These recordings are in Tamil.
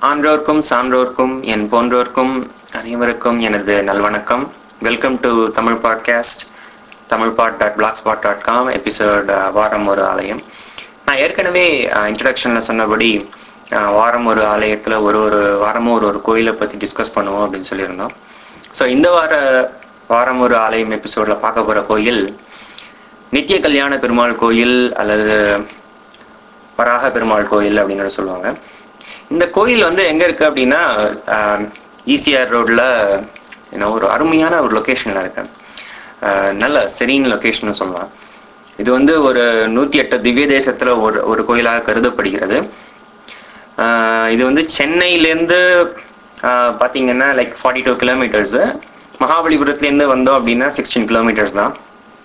ஆன்றோர்க்கும் சான்றோர்க்கும் என் போன்றோர்க்கும் அனைவருக்கும் எனது நல்வணக்கம் welcome to Tamil podcast Tamil pod dot blogspot dot com episode வாரம் ஒரு ஆலயம் நான் ஏற்கனவே இன்ட்ரடக்ஷன்ல சொன்னபடி அஹ், வாரம் ஒரு ஆலயத்துல ஒரு ஒரு வாரமும் ஒரு ஒரு கோயிலை பத்தி டிஸ்கஸ் பண்ணுவோம் அப்படின்னு சொல்லியிருந்தோம் ஸோ இந்த வார வாரம் ஒரு ஆலயம் எபிசோட்ல பார்க்க போற கோயில் நித்திய கல்யாண பெருமாள் கோயில் அல்லது வராக பெருமாள் கோயில் அப்படின்னு சொல்லுவாங்க இந்த கோயில் வந்து எங்க இருக்கு அப்படின்னா ஈசிஆர் ரோட்ல என்ன ஒரு அருமையான ஒரு லொகேஷன்ல இருக்கு ஆஹ் நல்ல செரீன் லொகேஷன் சொல்லலாம் இது வந்து ஒரு நூத்தி எட்டு திவ்ய தேசத்துல ஒரு ஒரு கோயிலாக கருதப்படுகிறது ஆஹ் இது வந்து சென்னையிலேருந்து ஆஹ் பாத்தீங்கன்னா லைக் ஃபார்ட்டி டூ கிலோமீட்டர்ஸ் மகாபலிபுரத்துலேருந்து வந்தோம் அப்படின்னா சிக்ஸ்டீன் கிலோமீட்டர்ஸ் தான்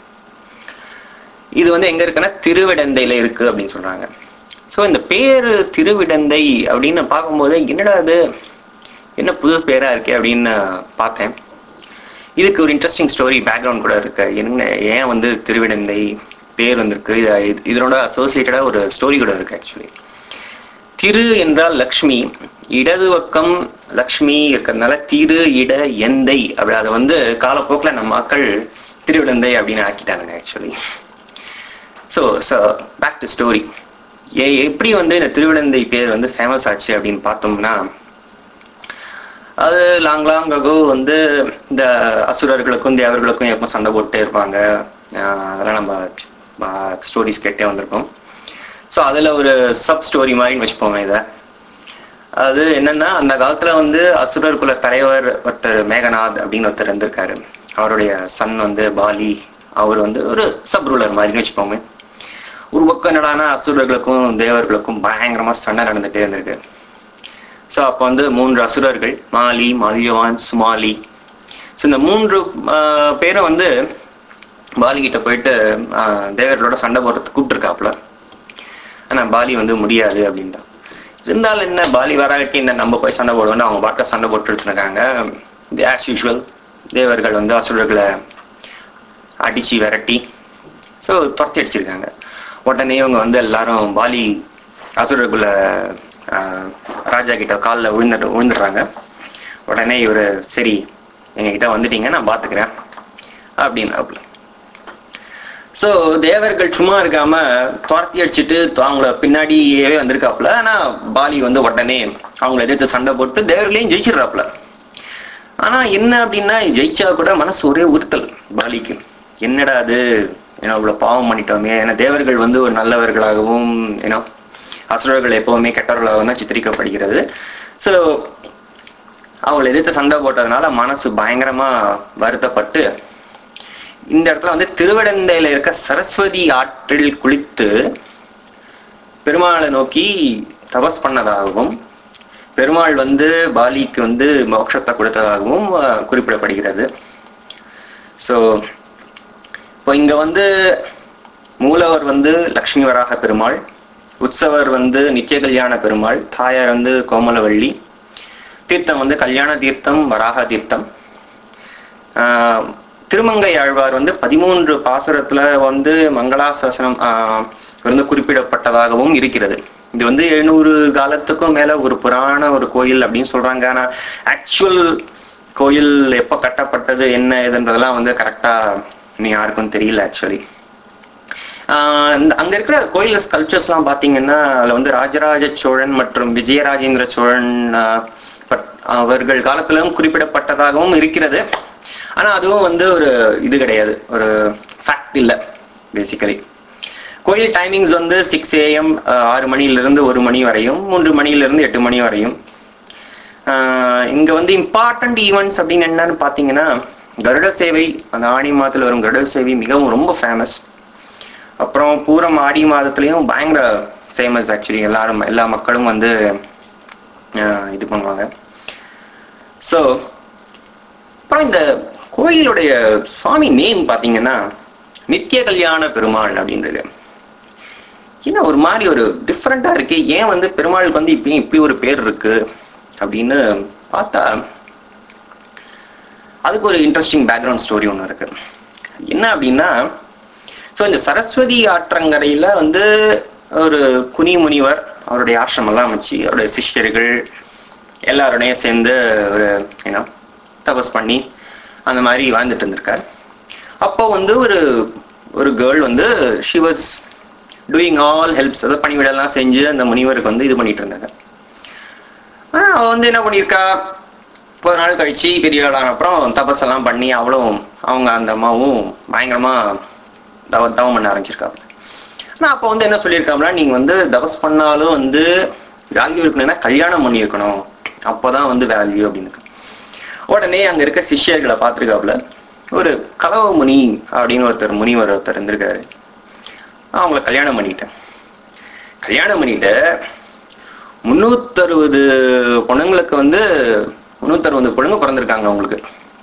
இது வந்து எங்க இருக்குன்னா திருவிடந்தையில இருக்கு அப்படின்னு சொல்றாங்க ஸோ இந்த பேரு திருவிடந்தை அப்படின்னு பார்க்கும்போது என்னடா அது என்ன புது பேரா இருக்கே அப்படின்னு பார்த்தேன் இதுக்கு ஒரு இன்ட்ரெஸ்டிங் ஸ்டோரி பேக்ரவுண்ட் கூட இருக்கு என்ன ஏன் வந்து திருவிடந்தை பேர் வந்திருக்கு இது இது- இதனோட அசோசியேட்டடா ஒரு ஸ்டோரி கூட இருக்கு ஆக்சுவலி திரு என்றால் லக்ஷ்மி இடது பக்கம் லக்ஷ்மி இருக்கிறதுனால திரு இட எந்தை அப்படி அதை வந்து காலப்போக்கில் நம்ம மக்கள் திருவிடந்தை அப்படின்னு ஆக்கிட்டாங்க actually so so back to story ஏ எப்படி வந்து இந்த திருவிடந்தை பேர் வந்து ஃபேமஸ் ஆச்சு அப்படின்னு பார்த்தோம்னா அது லாங் லாங் அகோ வந்து இந்த அசுரர்களுக்கும் தேவர்களுக்கும் எப்போ சண்டை போட்டே இருப்பாங்க ஆஹ் அதெல்லாம் நம்ம ஸ்டோரிஸ் கேட்டே வந்திருக்கோம் ஸோ அதில் ஒரு சப் ஸ்டோரி மாதிரின்னு வச்சுப்போமே இதை அது என்னன்னா அந்த காலத்துல வந்து அசுரர் குல தலைவர் ஒருத்தர் மேகநாத் அப்படின்னு ஒருத்தர் இருந்திருக்காரு அவருடைய சன் வந்து பாலி அவர் வந்து ஒரு சப் ரூலர் மாதிரின்னு வச்சுப்போமே ஒரு பக்கம் என்னடானா அசுரர்களுக்கும் தேவர்களுக்கும் பயங்கரமா சண்டை நடந்துட்டே இருந்திருக்கு ஸோ அப்போ வந்து மூன்று அசுரர்கள் மாலி மல்யவான் சுமாலி ஸோ இந்த மூன்று ஆஹ், பேரும் வந்து பாலி கிட்ட போயிட்டு ஆஹ், தேவர்களோட சண்டை போடுறதுக்கு கூப்பிட்டுருக்காப்புல ஆனா பாலி வந்து முடியாது அப்படின்ட்டான் இருந்தாலும் என்ன பாலி வராட்டி என்ன நம்ம போய் சண்டை போடுவோம்னு அவங்க பாட்ட சண்டை போட்டுட்டு இருக்காங்க ஆஸ் யூஷுவல் தேவர்கள் வந்து அசுரர்களை அடிச்சு விரட்டி ஸோ துரத்தி அடிச்சிருக்காங்க உடனே இவங்க வந்து எல்லாரும் பாலி அசுரர்குல ஆஹ், ராஜா கிட்ட காலில் விழுந்துட்டு விழுந்துடுறாங்க உடனே இவரு சரி எங்ககிட்ட வந்துட்டீங்க நான் பாத்துக்கிறேன் அப்படின்னாப்புல சோ தேவர்கள் சும்மா இருக்காம துரத்தி அடிச்சுட்டு அவங்கள பின்னாடியே வந்திருக்காப்புல ஆனா பாலி வந்து உடனே அவங்கள எதிர்த்து சண்டை போட்டு தேவர்களையும் ஜெயிச்சிடுறாப்புல ஆனா என்ன அப்படின்னா ஜெயிச்சா கூட மனசு ஒரே உறுத்தல் பாலிக்கு என்னடா அது ஏன்னா இவ்வளவு பாவம் பண்ணிட்டோமே ஏன்னா தேவர்கள் வந்து ஒரு நல்லவர்களாகவும் ஏன்னா அசுரர்கள் எப்பவுமே கெட்டவர்களாகவும் தான் சித்தரிக்கப்படுகிறது சோ அவங்களை எதிர்த்து சண்டை போட்டதுனால மனசு பயங்கரமா வருத்தப்பட்டு இந்த இடத்துல வந்து திருவிடந்தையில இருக்க சரஸ்வதி ஆற்றில் குளித்து பெருமாளை நோக்கி தபஸ் பண்ணதாகவும் பெருமாள் வந்து பாலிக்கு வந்து மோட்சத்தை கொடுத்ததாகவும் அஹ், குறிப்பிடப்படுகிறது ஸோ இப்போ இங்க வந்து மூலவர் வந்து லக்ஷ்மி வராக பெருமாள் உற்சவர் வந்து நித்திய கல்யாண பெருமாள் தாயார் வந்து கோமலவள்ளி தீர்த்தம் வந்து கல்யாண தீர்த்தம் வராக தீர்த்தம் ஆஹ் திருமங்கை ஆழ்வார் வந்து பதிமூன்று பாசுரத்துல வந்து மங்களாசாசனம் ஆஹ் வந்து குறிப்பிடப்பட்டதாகவும் இருக்கிறது இது வந்து எழுநூறு காலத்துக்கும் மேல ஒரு புராண ஒரு கோயில் அப்படின்னு சொல்றாங்க ஆனா ஆக்சுவல் கோயில் எப்ப கட்டப்பட்டது என்ன இதுன்றதெல்லாம் வந்து கரெக்டா இன்னும் யாருக்கும் தெரியல ஆக்சுவலி ஆஹ் இந்த- அங்க இருக்கிற கோயில் ஸ்கல்ப்சர்ஸ் எல்லாம் பாத்தீங்கன்னா அதுல வந்து ராஜராஜ சோழன் மற்றும் விஜயராஜேந்திர சோழன் ஆஹ் பட்- அவர்கள் காலத்திலும் குறிப்பிடப்பட்டதாகவும் இருக்கிறது ஆனா அதுவும் வந்து ஒரு இது கிடையாது ஒரு ஃபேக்ட் இல்ல பேசிக்கலி கோயில் டைமிங்ஸ் வந்து சிக்ஸ் ஏஎம் ஆறு மணியிலிருந்து ஒரு மணி வரையும் மூன்று மணியிலிருந்து எட்டு மணி வரையும் ஆஹ் இங்க வந்து இம்பார்ட்டன்ட் ஈவெண்ட்ஸ் அப்படின்னு என்னன்னு பாத்தீங்கன்னா கருட சேவை அந்த ஆடி மாதத்துல வரும் கருட சேவை மிகவும் ரொம்ப ஃபேமஸ் அப்புறம் பூரம் ஆடி மாதத்துலயும் பயங்கர ஃபேமஸ் ஆக்சுவலி எல்லாரும் எல்லா மக்களும் வந்து ஆஹ் இது பண்ணுவாங்க ஸோ அப்புறம் இந்த கோயிலுடைய சுவாமி நேம் பாத்தீங்கன்னா நித்திய கல்யாண பெருமாள் அப்படின்றது என்ன ஒரு மாதிரி ஒரு டிஃப்ரெண்டா இருக்கு ஏன் வந்து பெருமாளுக்கு வந்து இப்பயும் இப்படி ஒரு பேர் இருக்கு அப்படின்னு பார்த்தா அதுக்கு ஒரு இன்ட்ரெஸ்டிங் பேக்ரவுண்ட் ஸ்டோரி ஒன்று இருக்கு என்ன அப்படின்னா ஸோ இந்த சரஸ்வதி ஆற்றங்கரையில வந்து ஒரு குனி முனிவர் அவருடைய ஆசிரமம் எல்லாம் அமைச்சு அவருடைய சிஷ்யர்கள் எல்லாரோடையும் சேர்ந்து ஒரு ஏன்னா தபஸ் பண்ணி அந்த மாதிரி வாழ்ந்துட்டு இருந்திருக்கார் அப்போ வந்து ஒரு ஒரு கேர்ள் வந்து she was doing all helps அதாவது பணிவிடெல்லாம் செஞ்சு அந்த முனிவருக்கு வந்து இது பண்ணிட்டு இருந்தாங்க ஆஹ் அவ வந்து என்ன பண்ணியிருக்கா ஒரு நாள் கழிச்சு பெரிய ஆளான அப்புறம் தபஸ் எல்லாம் பண்ணி அவளும் அவங்க அந்த அம்மாவும் பயங்கரமா தவ தவம் பண்ண ஆரம்பிச்சிருக்காங்க ஆனா அப்ப வந்து என்ன சொல்லியிருக்காங்கன்னா நீங்க வந்து தபஸ் பண்ணாலும் வந்து வேல்யூ இருக்கணும்னா கல்யாணம் பண்ணி இருக்கணும் அப்பதான் வந்து வேல்யூ அப்படின்னு உடனே அங்க இருக்க சிஷ்யர்களை பார்த்திருக்காப்புல ஒரு கலவ முனி அப்படின்னு ஒருத்தர் முனிவர் ஒருத்தர் இருந்திருக்காரு அவங்கள கல்யாணம் பண்ணிட்டேன் கல்யாணம் பண்ணிட்டு முன்னூத்தறுபது பொண்ணுங்களுக்கு வந்து முன்னூத்தறுபது பொண்ணுங்க பிறந்திருக்காங்க அவங்களுக்கு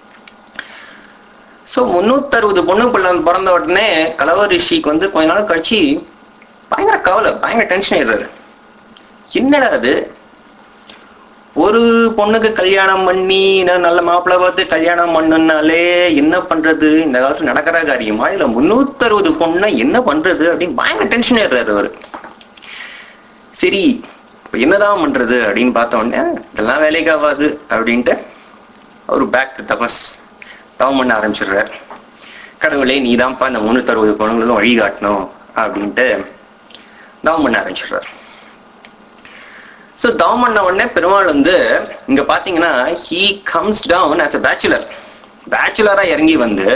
சோ முன்னூத்தறுபது பொண்ணு பிள்ளை பிறந்த உடனே கலவ ரிஷிக்கு வந்து கொஞ்ச நாள் கழிச்சு பயங்கர கவலை பயங்கர டென்ஷன் ஆயிடுறாரு என்னடா அது ஒரு பொண்ணுக்கு கல்யாணம் பண்ணி நான் நல்ல மாப்பிள்ளை பார்த்து கல்யாணம் பண்ணுனாலே என்ன பண்றது இந்த காலத்துல நடக்கிற காரியமா இல்ல முன்னூத்தறுபது பொண்ணை என்ன பண்றது அப்படின்னு பயங்கர டென்ஷன் ஆயிடுறாரு அவரு சரி இப்ப என்னதான் பண்றது அப்படின்னு பார்த்த உடனே இதெல்லாம் வேலைக்கு ஆகாது அப்படின்ட்டு அவர் பேக் டு தபஸ் தவம் பண்ண ஆரம்பிச்சிடுறாரு கடவுளே நீதான்ப்பா இந்த முன்னூத்தி அறுபது பொண்ணுங்களுக்கும் வழி காட்டணும் அப்படின்ட்டு தவம் பண்ண ஆரம்பிச்சிடுறாரு ஸோ தவம் பண்ண உடனே பெருமாள் வந்து இங்க பாத்தீங்கன்னா he comes down as a bachelor பேச்சுலரா இறங்கி வந்து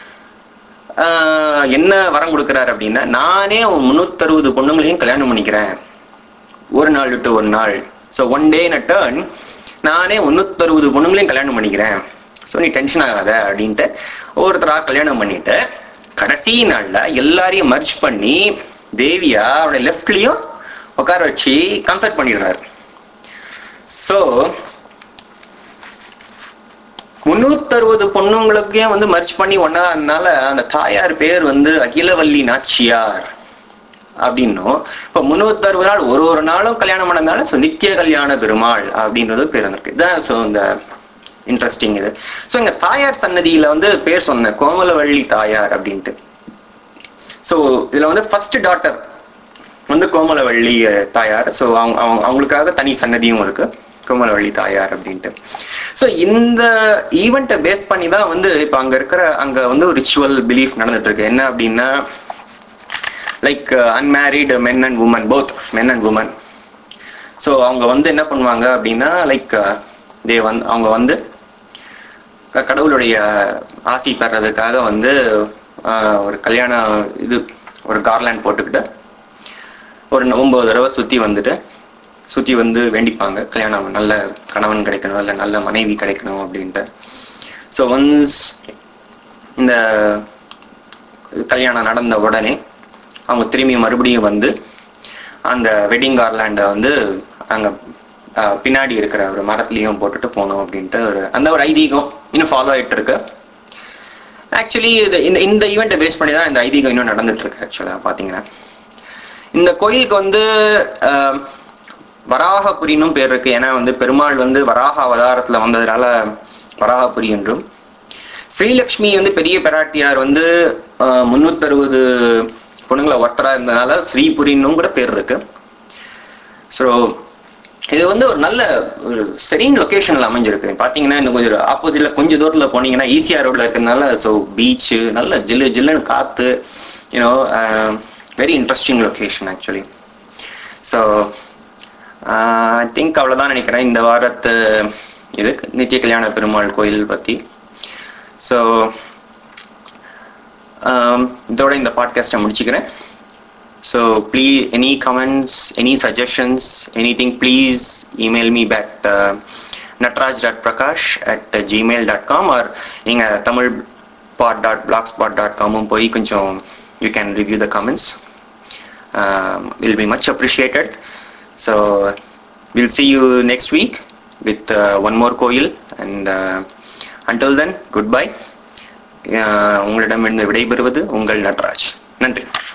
ஆஹ், என்ன வரம் கொடுக்குறாரு அப்படின்னா நானே முன்னூத்தி அறுபது பொண்ணுங்களையும் கல்யாணம் பண்ணிக்கிறேன் ஒரு நாள் விட்டு ஒரு நாள் so one day in turn நானே முன்னூத்தி அறுபது பொண்ணுங்களையும் கல்யாணம் பண்ணிக்கிறேன் ஸோ நீ டென்ஷன் ஆகாத அப்படின்ட்டு ஒவ்வொருத்தரா கல்யாணம் பண்ணிட்டு கடைசி நாள்ல எல்லாரையும் மர்ஜ் பண்ணி தேவியா அவருடைய லெஃப்ட்லயும் உட்கார வச்சு கன்சல்ட் பண்ணிடுறாரு ஸோ முன்னூத்தறுபது பொண்ணுங்களுக்கே வந்து மர்ச் பண்ணி ஒன்னாதனால அந்த தாயார் பேர் வந்து அகிலவல்லி நாச்சியார் அப்படின்னும் இப்ப முன்னூத்தி அறுபது நாள் ஒரு ஒரு நாளும் கல்யாணம் பண்ணதுனால ஸோ நித்திய கல்யாண பெருமாள் அப்படின்றது பேர் வந்திருக்கு இதான் ஸோ இந்த இன்ட்ரெஸ்டிங் இது ஸோ இங்க தாயார் சன்னதியில வந்து பேர் சொன்னேன் கோமலவள்ளி தாயார் அப்படின்ட்டு ஸோ இதுல வந்து ஃபர்ஸ்ட் டாட்டர் வந்து கோமலவள்ளி அஹ், தாயார் ஸோ அவங்க அவங்க- அவங்களுக்காக தனி சன்னதியும் இருக்கு கோமலவள்ளி தாயார் அப்படின்ட்டு ஸோ இந்த ஈவெண்ட்டை பேஸ் பண்ணி தான் வந்து இப்போ அங்க இருக்கிற அங்க வந்து ஒரு ரிச்சுவல் பிலீஃப் நடந்துட்டு இருக்கு என்ன அப்படின்னா like unmarried men and women both men and women so அவங்க வந்து என்ன பண்ணுவாங்க அப்படின்னா லைக் தே வந்து அவங்க வந்து க- கடவுளுடைய ஆசி பெறதுக்காக வந்து ஆஹ், ஒரு கல்யாண இது ஒரு கார்லேண்ட் போட்டுக்கிட்டு ஒரு ஒன்பது தடவை சுத்தி வந்துட்டு சுத்தி வந்து வேண்டிப்பாங்க கல்யாணம் நல்ல கணவன் கிடைக்கணும் இல்ல நல்ல மனைவி கிடைக்கணும் அப்படின்ட்டு ஸோ ஒன்ஸ் இந்த கல்யாணம் நடந்த உடனே அவங்க திரும்பி மறுபடியும் வந்து அந்த வெட்டிங் கார்லாண்டை வந்து அங்க ஆஹ், பின்னாடி இருக்கிற ஒரு மரத்துலயும் போட்டுட்டு போகணும் அப்படின்ட்டு ஒரு அந்த ஒரு ஐதீகம் இன்னும் ஃபாலோ ஆயிட்டு இருக்கு ஆக்சுவலி இது இந்த இந்த ஈவெண்ட்டை பேஸ் பண்ணி தான் இந்த ஐதீகம் இன்னும் நடந்துட்டு இருக்கு ஆக்சுவலாக பார்த்தீங்கன்னா இந்த கோயிலுக்கு வந்து ஆஹ், வராகபுரின்னும் பேர் இருக்கு ஏன்னா வந்து பெருமாள் வந்து வராக அவதாரத்துல வந்ததுனால வராகபுரி என்றும் ஸ்ரீலக்ஷ்மி வந்து பெரிய பெராட்டியார் வந்து முன்னூத்தறுபது பொண்ணுங்களை ஒருத்தரா இருந்ததுனால ஸ்ரீபுரின்னும் கூட பேர் இருக்கு ஸோ இது வந்து ஒரு நல்ல ஒரு செரீன் லொகேஷன்ல அமைஞ்சிருக்கு பாத்தீங்கன்னா இன்னும் கொஞ்சம் ஆப்போசிட்ல கொஞ்சம் தூரத்துல போனீங்கன்னா ஈசிஆர் ரோட்ல இருக்கிறதுனால ஸோ பீச் நல்ல ஜில்லு ஜில்லுன்னு காத்து you know very interesting location actually so I think அவ்வளவுதான் நினைக்கிறேன் இந்த வாரத்து இது நித்திய கல்யாண பெருமாள் கோயில் பத்தி ஸோ இதோட இந்த பாட்காஸ்ட்டை முடிச்சுக்கிறேன் So please, any comments, any suggestions, anything, please email me back uh, natraj.prakash at uh, gmail.com or நீங்க Tamil pod dot blogspot dot காமும் போய் கொஞ்சம் you can review the comments will be much appreciated so will see you next week with uh, one more கோயில் and uh, until then goodbye uh, உங்களிடமிருந்து விடைபெறுவது உங்கள் நட்ராஜ் நன்றி